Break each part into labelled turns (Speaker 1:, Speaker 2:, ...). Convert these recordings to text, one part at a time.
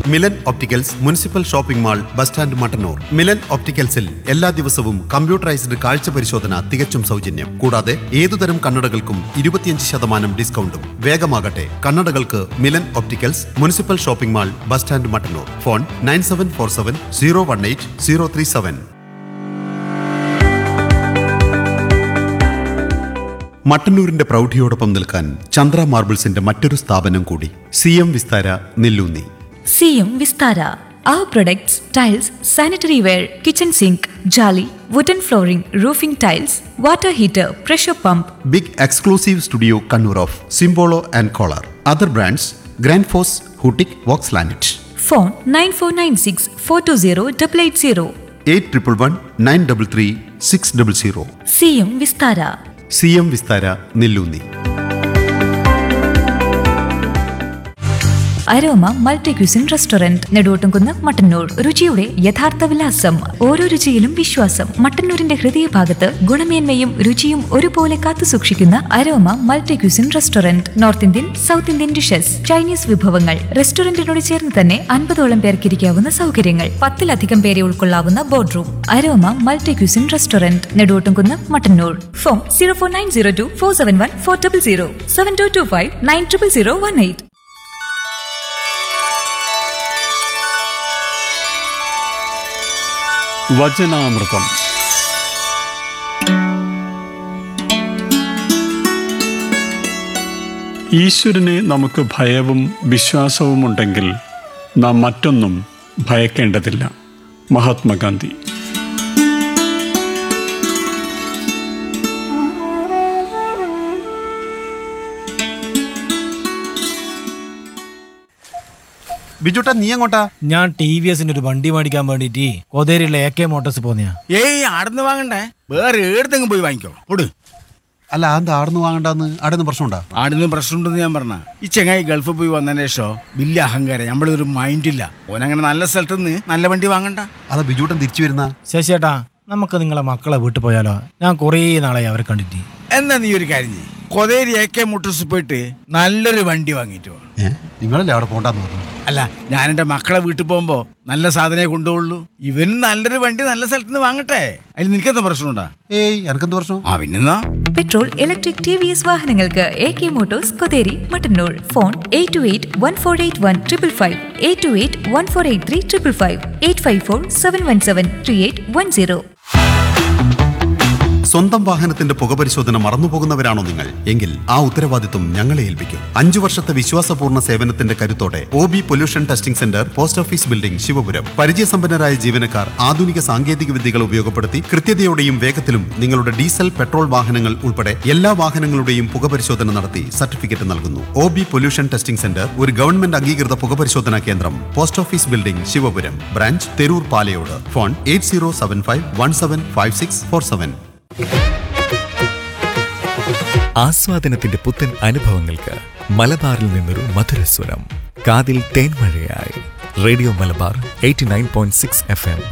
Speaker 1: Milan opticals municipal shopping mall bus stand Mattannur Milan ഒപ്റ്റിക്കൽസിൽ എല്ലാ ദിവസവും കമ്പ്യൂട്ടറൈസ്ഡ് കാഴ്ച പരിശോധന തികച്ചും സൗജന്യം കൂടാതെ ഏതുതരം കണ്ണടകൾക്കും ഇരുപത്തിയഞ്ച് ശതമാനം ഡിസ്കൗണ്ടും വേഗമാകട്ടെ കണ്ണടകൾക്ക് Milan opticals municipal shopping mall bus stand Mattannur phone nine seven four seven zero one eight zero three seven മട്ടന്നൂരിന്റെ പ്രൗഢിയോടൊപ്പം നിൽക്കാൻ ചന്ദ്ര മാർബിൾസിന്റെ മറ്റൊരു സ്ഥാപനം കൂടി സി എം വിസ്താര നെല്ലൂന്നി
Speaker 2: സിയും Vistara Our products, tiles, sanitary ware, kitchen sink, jolly, wooden flooring, roofing tiles, water heater, pressure pump,
Speaker 1: big exclusive studio Kannur of Simpolo and Kohler other brands Grundfos ഹൂട്ടിക് വോക്സ് ലാനറ്റ്
Speaker 2: phone 9496 420 880.
Speaker 1: Eight triple one nine double three six double zero
Speaker 2: സിയും Vistara
Speaker 1: C M Vistara Nellunni
Speaker 2: Aroma multi cuisine restaurant Neduvottumkunnu Mattannur രുചിയുടെ യഥാർത്ഥ വിലാസം ഓരോ രുചിയിലും വിശ്വാസം മട്ടന്നൂരിന്റെ ഹൃദയഭാഗത്ത് ഗുണമേന്മയും രുചിയും ഒരുപോലെ കാത്തു സൂക്ഷിക്കുന്ന Aroma multi cuisine restaurant north Indian south Indian dishes Chinese വിഭവങ്ങൾ റെസ്റ്റോറന്റിനോട് ചേർന്ന് തന്നെ അൻപതോളം പേർക്ക് ഇരിക്കാവുന്ന സൗകര്യങ്ങൾ പത്തിലധികം പേരെ ഉൾക്കൊള്ളാവുന്ന board room Aroma multi cuisine restaurant Neduvottumkunnu Mattannur phone zero four nine zero two four seven one four double zero seven two two five nine triple zero one eight
Speaker 3: വചനാമൃതം ഈശ്വരനെ നമുക്ക് ഭയവും വിശ്വാസവും ഉണ്ടെങ്കിൽ നാം മറ്റൊന്നും ഭയക്കേണ്ടതില്ല മഹാത്മാഗാന്ധി
Speaker 1: ബിജുട്ടാ നീ അങ്ങോട്ടാ
Speaker 4: ഞാൻ ടി വി എസിന്റെ ഒരു വണ്ടി മേടിക്കാൻ വേണ്ടിട്ട് കൊതേരിയുള്ള എ കെ മോട്ടോഴ്സ് പോന്നെയാ
Speaker 5: ഏയ് ആടുന്ന് വാങ്ങണ്ടേ വേറെ ഏടത്തെങ്കിലും പോയി വാങ്ങിക്കോ പൊട്
Speaker 1: അല്ല എന്താ ആടുന്ന് വാങ്ങണ്ടെന്ന് ആടുന്ന് പ്രശ്നമുണ്ടാ
Speaker 5: ആടുന്ന് പ്രശ്നമുണ്ടെന്ന് ഞാൻ പറഞ്ഞ ഈ ചെങ്ങായി ഗൾഫിൽ പോയി വന്നതിന് ശേഷം വലിയ അഹങ്കാരം നമ്മളൊരു മൈൻഡില്ല ഓനങ്ങനെ നല്ല സ്ഥലത്ത് നിന്ന് നല്ല വണ്ടി വാങ്ങണ്ട
Speaker 1: അതാ ബിജുട്ടൻ തിരിച്ചു വരുന്ന
Speaker 4: ശശിയേട്ടാ നമുക്ക് നിങ്ങളെ മക്കളെ വീട്ടിൽ പോയാലോ ഞാൻ കുറേ നാളായി അവരെ കണ്ടിട്ട്
Speaker 5: എന്നാ നീ ഒരു കാര്യം ചെയ്യ് കൊതേരി എ കെ മോട്ടോഴ്സ് പോയിട്ട് നല്ലൊരു വണ്ടി വാങ്ങിയിട്ട് വാ
Speaker 1: ഏ നിങ്ങളല്ലേ അവിടെ പോണ്ടെന്ന് പറഞ്ഞു
Speaker 5: അല്ല ഞാൻ എൻ്റെ മക്കളെ വീട്ടിൽ പോകുമ്പോ നല്ല സാധനമേ കൊണ്ടുപോകുള്ളൂ ഇവന് നല്ലൊരു വണ്ടി നല്ല സ്ഥലത്ത് നിന്ന് വാങ്ങട്ടെ അതിൽ നിനക്കെന്താ പ്രശ്നമുണ്ടാ
Speaker 1: ഏയ് എനക്കെന്ത് പ്രശ്നം
Speaker 5: ആ പിന്നെന്നാ
Speaker 2: petrol electric T V S വാഹനങ്ങൾക്ക് A K motors Kotheri Mattannur phone eight two eight one four eight one triple five eight two eight one four eight three triple five eight five four seven one seven three eight one zero
Speaker 1: സ്വന്തം വാഹനത്തിന്റെ പുകപരിശോധന മറന്നുപോകുന്നവരാണോ നിങ്ങൾ എങ്കിൽ ആ ഉത്തരവാദിത്വം ഞങ്ങളെ ഏൽപ്പിക്കും അഞ്ചു വർഷത്തെ വിശ്വാസപൂർണ്ണ സേവനത്തിന്റെ കരുത്തോടെ O B pollution testing centre post office building Sivapuram പരിചയസമ്പന്നരായ ജീവനക്കാർ ആധുനിക സാങ്കേതിക വിദ്യകൾ ഉപയോഗപ്പെടുത്തി കൃത്യതയോടെയും വേഗത്തിലും നിങ്ങളുടെ ഡീസൽ പെട്രോൾ വാഹനങ്ങൾ ഉൾപ്പെടെ എല്ലാ വാഹനങ്ങളുടെയും പുകപരിശോധന നടത്തി സർട്ടിഫിക്കറ്റ് നൽകുന്നു O B pollution testing centre ഒരു ഗവൺമെന്റ് അംഗീകൃത പുകപരിശോധനാ കേന്ദ്രം post office building Sivapuram branch Theroor Palayode phone eight zero seven five one seven five six four seven
Speaker 6: ആസ്വാദനത്തിന്റെ പുത്തൻ അനുഭവങ്ങൾക്ക് മലബാറിൽ നിന്നൊരു മധുരസ്വരം കാതിൽ തേൻമഴയായി radio Malabar eighty nine point six F M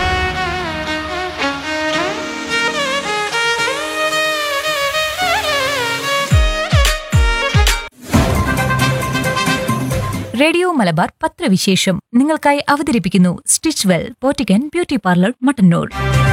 Speaker 2: radio Malabar പത്രവിശേഷം നിങ്ങൾക്കായി അവതരിപ്പിക്കുന്നു സ്റ്റിച്ച് വെൽ പോറ്റിക്കൻ ബ്യൂട്ടി പാർലർ മട്ടന്നൂർ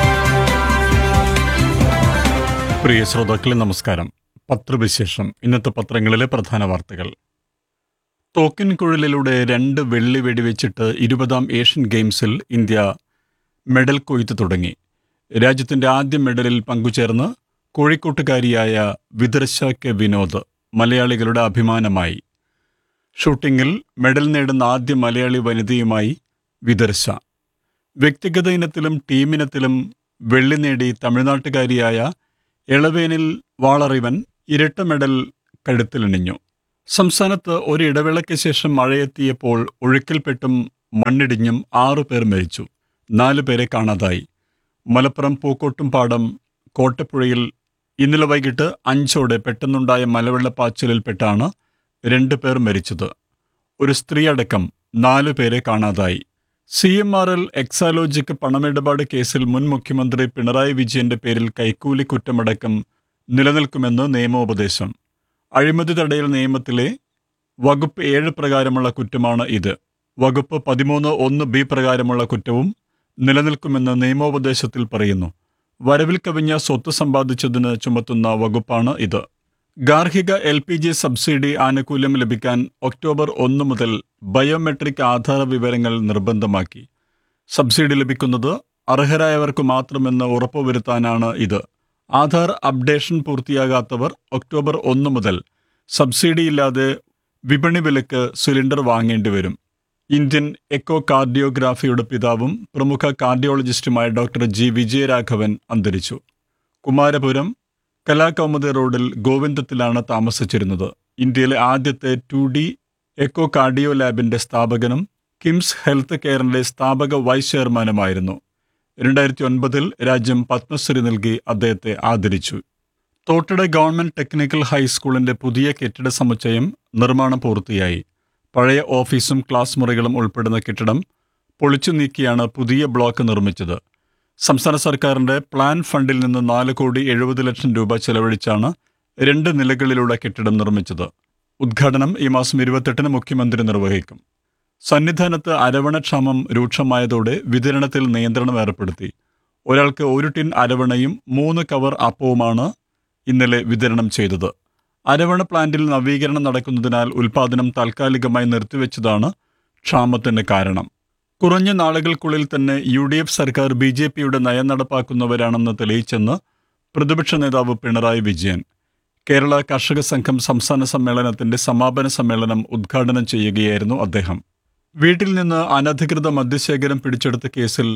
Speaker 3: പ്രിയ ശ്രോതാക്കളെ നമസ്കാരം പത്രവിശേഷം ഇന്നത്തെ പത്രങ്ങളിലെ പ്രധാന വാർത്തകൾ തോക്കിൻ കുഴലിലൂടെ രണ്ട് വെള്ളി വെടിവെച്ചിട്ട് ഇരുപതാം ഏഷ്യൻ ഗെയിംസിൽ ഇന്ത്യ മെഡൽ കൊയ്ത്ത് തുടങ്ങി രാജ്യത്തിന്റെ ആദ്യ മെഡലിൽ പങ്കുചേർന്ന് കോഴിക്കോട്ടുകാരിയായ വിദർശ കെ വിനോദ് മലയാളികളുടെ അഭിമാനമായി ഷൂട്ടിങ്ങിൽ മെഡൽ നേടുന്ന ആദ്യ മലയാളി വനിതയുമായി വിദർശ വ്യക്തിഗത ഇനത്തിലും ടീമിനത്തിലും വെള്ളി നേടി തമിഴ്നാട്ടുകാരിയായ ഇളവേനിൽ വാളറിവൻ ഇരട്ട മെഡൽ കഴുത്തിലണിഞ്ഞു സംസ്ഥാനത്ത് ഒരു ഇടവേളയ്ക്ക് ശേഷം മഴയെത്തിയപ്പോൾ ഒഴുക്കിൽപ്പെട്ടും മണ്ണിടിഞ്ഞും ആറു പേർ മരിച്ചു നാലു പേരെ കാണാതായി മലപ്പുറം പൂക്കോട്ടുംപാടം കോട്ടപ്പുഴയിൽ ഇന്നലെ വൈകിട്ട് അഞ്ചോടെ പെട്ടെന്നുണ്ടായ മലവെള്ളപ്പാച്ചിലിൽപ്പെട്ടാണ് രണ്ട് പേർ മരിച്ചത് ഒരു സ്ത്രീ അടക്കം നാലു പേരെ കാണാതായി C M R L Exalogic പണമിടപാട് കേസിൽ മുൻ മുഖ്യമന്ത്രി പിണറായി വിജയന്റെ പേരിൽ കൈക്കൂലി കുറ്റമടക്കം നിലനിൽക്കുമെന്ന് നിയമോപദേശം അഴിമതി തടയൽ നിയമത്തിലെ വകുപ്പ് ഏഴ് പ്രകാരമുള്ള കുറ്റമാണ് ഇത് വകുപ്പ് പതിമൂന്ന് ഒന്ന് ബി പ്രകാരമുള്ള കുറ്റവും നിലനിൽക്കുമെന്ന് നിയമോപദേശത്തിൽ പറയുന്നു വരവിൽ കവിഞ്ഞ സ്വത്ത് സമ്പാദിച്ചതിന് ചുമത്തുന്ന വകുപ്പാണ് ഇത് ഗാർഹിക എൽ പി ജി സബ്സിഡി ആനുകൂല്യം ലഭിക്കാൻ ഒക്ടോബർ ഒന്ന് മുതൽ ബയോമെട്രിക് ആധാര വിവരങ്ങൾ നിർബന്ധമാക്കി സബ്സിഡി ലഭിക്കുന്നത് അർഹരായവർക്ക് മാത്രമെന്ന് ഉറപ്പുവരുത്താനാണ് ഇത് ആധാർ അപ്ഡേഷൻ പൂർത്തിയാകാത്തവർ ഒക്ടോബർ ഒന്ന് മുതൽ സബ്സിഡിയില്ലാതെ വിപണി വിലക്ക് സിലിണ്ടർ വാങ്ങേണ്ടി വരും ഇന്ത്യൻ എക്കോ കാർഡിയോഗ്രാഫിയുടെ പിതാവും പ്രമുഖ കാർഡിയോളജിസ്റ്റുമായ ഡോക്ടർ ജി വിജയരാഘവൻ അന്തരിച്ചു കുമാരപുരം കലാകൗമുദി റോഡിൽ ഗോവിന്ദത്തിലാണ് താമസിച്ചിരുന്നത് ഇന്ത്യയിലെ ആദ്യത്തെ ടു ഡി എക്കോ കാർഡിയോ ലാബിന്റെ സ്ഥാപകനും കിംസ് ഹെൽത്ത് കെയറിന്റെ സ്ഥാപക വൈസ് ചെയർമാനുമായിരുന്നു രണ്ടായിരത്തി ഒൻപതിൽ രാജ്യം പത്മശ്രീ നൽകി അദ്ദേഹത്തെ ആദരിച്ചു തോട്ടട ഗവൺമെന്റ് ടെക്നിക്കൽ ഹൈസ്കൂളിന്റെ പുതിയ കെട്ടിട സമുച്ചയം നിർമ്മാണം പൂർത്തിയായി പഴയ ഓഫീസും ക്ലാസ് മുറികളും ഉൾപ്പെടുന്ന കെട്ടിടം പൊളിച്ചു നീക്കിയാണ് പുതിയ ബ്ലോക്ക് നിർമ്മിച്ചത് സംസ്ഥാന സർക്കാരിന്റെ പ്ലാൻ ഫണ്ടിൽ നിന്ന് നാല് കോടി എഴുപത് ലക്ഷം രൂപ ചെലവഴിച്ചാണ് രണ്ട് നിലകളിലുള്ള കെട്ടിടം നിർമ്മിച്ചത് ഉദ്ഘാടനം ഈ മാസം ഇരുപത്തെട്ടിന് മുഖ്യമന്ത്രി നിർവഹിക്കും സന്നിധാനത്ത് അരവണക്ഷാമം രൂക്ഷമായതോടെ വിതരണത്തിൽ നിയന്ത്രണം ഏർപ്പെടുത്തി ഒരാൾക്ക് ഒരു ടിൻ അരവണയും മൂന്ന് കവർ അപ്പവുമാണ് ഇന്നലെ വിതരണം ചെയ്തത് അരവണ പ്ലാന്റിൽ നവീകരണം നടക്കുന്നതിനാൽ ഉൽപാദനം താൽക്കാലികമായി നിർത്തിവെച്ചതാണ് ക്ഷാമത്തിന് കാരണം കുറഞ്ഞ നാളുകൾക്കുള്ളിൽ തന്നെ യു ഡി എഫ് സർക്കാർ ബി ജെ പിയുടെ നയം നടപ്പാക്കുന്നവരാണെന്ന് തെളിയിച്ചെന്ന് പ്രതിപക്ഷ നേതാവ് പിണറായി വിജയൻ കേരള കർഷക സംഘം സംസ്ഥാന സമ്മേളനത്തിന്റെ സമാപന സമ്മേളനം ഉദ്ഘാടനം ചെയ്യുകയായിരുന്നു അദ്ദേഹം വീട്ടിൽ നിന്ന് അനധികൃത മദ്യശേഖരം പിടിച്ചെടുത്ത കേസിൽ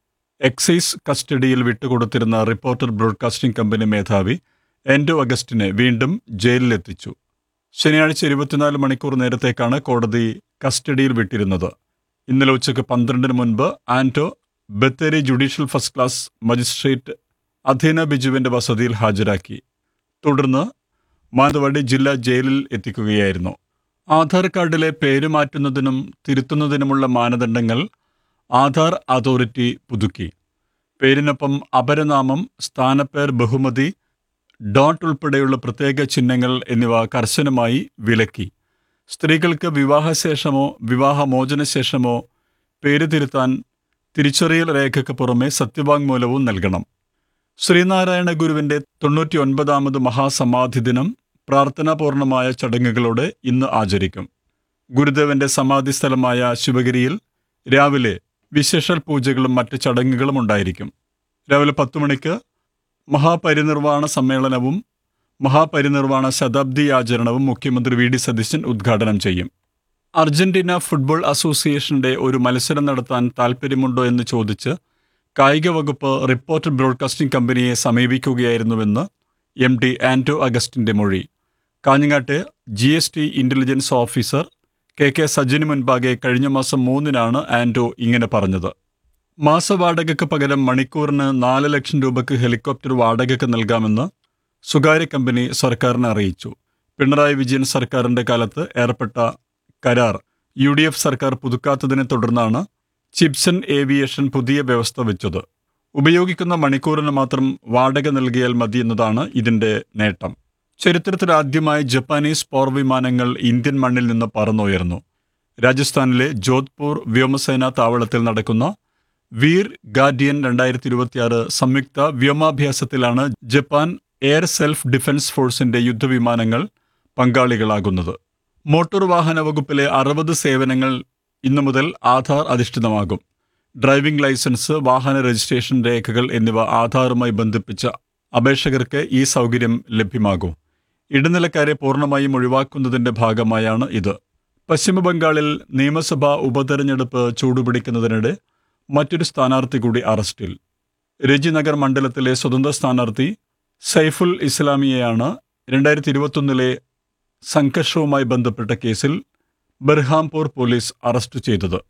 Speaker 3: എക്സൈസ് കസ്റ്റഡിയിൽ വിട്ടുകൊടുത്തിരുന്ന റിപ്പോർട്ടർ ബ്രോഡ്കാസ്റ്റിംഗ് കമ്പനി മേധാവി എൻഡോ അഗസ്റ്റിനെ വീണ്ടും ജയിലിലെത്തിച്ചു ശനിയാഴ്ച ഇരുപത്തിനാല് മണിക്കൂർ നേരത്തേക്കാണ് കോടതി കസ്റ്റഡിയിൽ വിട്ടിരുന്നത് ഇന്നലെ ഉച്ചയ്ക്ക് പന്ത്രണ്ടിന് മുൻപ് Anto Bathery judicial first class magistrate അധീന ബിജുവിന്റെ വസതിയിൽ ഹാജരാക്കി തുടർന്ന് മാനന്തവാടി ജില്ലാ ജയിലിൽ എത്തിക്കുകയായിരുന്നു ആധാർ കാർഡിലെ പേര് മാറ്റുന്നതിനും തിരുത്തുന്നതിനുമുള്ള മാനദണ്ഡങ്ങൾ ആധാർ അതോറിറ്റി പുതുക്കി പേരിനൊപ്പം അപരനാമം സ്ഥാനപ്പേർ ബഹുമതി ഡോട്ട് ഉൾപ്പെടെയുള്ള പ്രത്യേക ചിഹ്നങ്ങൾ എന്നിവ കർശനമായി വിലക്കി സ്ത്രീകൾക്ക് വിവാഹശേഷമോ വിവാഹമോചനശേഷമോ പേര് തിരുത്താൻ തിരിച്ചറിയൽ രേഖയ്ക്ക് പുറമെ സത്യവാങ്മൂലവും നൽകണം ശ്രീനാരായണ ഗുരുവിന്റെ തൊണ്ണൂറ്റി ഒൻപതാമത് മഹാസമാധി ദിനം പ്രാർത്ഥനാപൂർണമായ ചടങ്ങുകളോടെ ഇന്ന് ആചരിക്കും ഗുരുദേവന്റെ സമാധി സ്ഥലമായ ശിവഗിരിയിൽ രാവിലെ വിശേഷൽ പൂജകളും മറ്റ് ചടങ്ങുകളും ഉണ്ടായിരിക്കും രാവിലെ പത്ത് മണിക്ക് മഹാപരിനിർവാണ സമ്മേളനവും മഹാപരിനിർവാണ ശതാബ്ദി ആചരണവും മുഖ്യമന്ത്രി വി ഡി സതീശൻ ഉദ്ഘാടനം ചെയ്യും അർജന്റീന ഫുട്ബോൾ അസോസിയേഷന്റെ ഒരു മത്സരം നടത്താൻ താൽപ്പര്യമുണ്ടോ എന്ന് ചോദിച്ച് കായിക വകുപ്പ് റിപ്പോർട്ടർ ബ്രോഡ്കാസ്റ്റിംഗ് കമ്പനിയെ സമീപിക്കുകയായിരുന്നുവെന്ന് എം ഡി ആന്റോ അഗസ്റ്റിന്റെ മൊഴി കാഞ്ഞങ്ങാട്ടെ G S T intelligence officer K K സജിന് മുൻപാകെ കഴിഞ്ഞ മാസം മൂന്നിനാണ് ആന്റോ ഇങ്ങനെ പറഞ്ഞത് മാസവാടകയ്ക്ക് പകരം മണിക്കൂറിന് നാല് ലക്ഷം രൂപയ്ക്ക് ഹെലികോപ്റ്റർ വാടകയ്ക്ക് നൽകാമെന്ന് സ്വകാര്യ കമ്പനി സർക്കാരിനെ അറിയിച്ചു പിണറായി വിജയൻ സർക്കാരിന്റെ കാലത്ത് ഏർപ്പെട്ട കരാർ യു ഡി എഫ് സർക്കാർ പുതുക്കാത്തതിനെ തുടർന്നാണ് ചിപ്സൺ ഏവിയേഷൻ പുതിയ വ്യവസ്ഥ വെച്ചത് ഉപയോഗിക്കുന്ന മണിക്കൂറിന് മാത്രം വാടക നൽകിയാൽ മതി എന്നതാണ് ഇതിന്റെ നേട്ടം ചരിത്രത്തിലാദ്യമായി ജപ്പാനീസ് പോർ വിമാനങ്ങൾ ഇന്ത്യൻ മണ്ണിൽ നിന്ന് പറന്നുയർന്നു രാജസ്ഥാനിലെ ജോധ്പൂർ വ്യോമസേനാ താവളത്തിൽ നടക്കുന്ന വീർ ഗാർഡിയൻ രണ്ടായിരത്തി ഇരുപത്തിയാറ് സംയുക്ത വ്യോമാഭ്യാസത്തിലാണ് ജപ്പാൻ എയർ സെൽഫ് ഡിഫൻസ് ഫോഴ്സിന്റെ യുദ്ധവിമാനങ്ങൾ പങ്കാളികളാകുന്നത് മോട്ടോർ വാഹന വകുപ്പിലെ അറുപത് സേവനങ്ങൾ ഇന്നു മുതൽ ആധാർ അധിഷ്ഠിതമാകും ഡ്രൈവിംഗ് ലൈസൻസ് വാഹന രജിസ്ട്രേഷൻ രേഖകൾ എന്നിവ ആധാറുമായി ബന്ധിപ്പിച്ച അപേക്ഷകർക്ക് ഈ സൗകര്യം ലഭ്യമാകും ഇടനിലക്കാരെ പൂർണ്ണമായും ഒഴിവാക്കുന്നതിന്റെ ഭാഗമായാണ് ഇത് പശ്ചിമബംഗാളിൽ നിയമസഭാ ഉപതെരഞ്ഞെടുപ്പ് ചൂടുപിടിക്കുന്നതിനിടെ മറ്റൊരു സ്ഥാനാർത്ഥി കൂടി അറസ്റ്റിൽ രജിനഗർ മണ്ഡലത്തിലെ സ്വതന്ത്ര സ്ഥാനാർത്ഥി സൈഫുൽ ഇസ്ലാമിയെയാണ് രണ്ടായിരത്തി ഇരുപത്തൊന്നിലെ സംഘർഷവുമായി ബന്ധപ്പെട്ട കേസിൽ ബർഹാംപൂർ പോലീസ് അറസ്റ്റ് ചെയ്തത്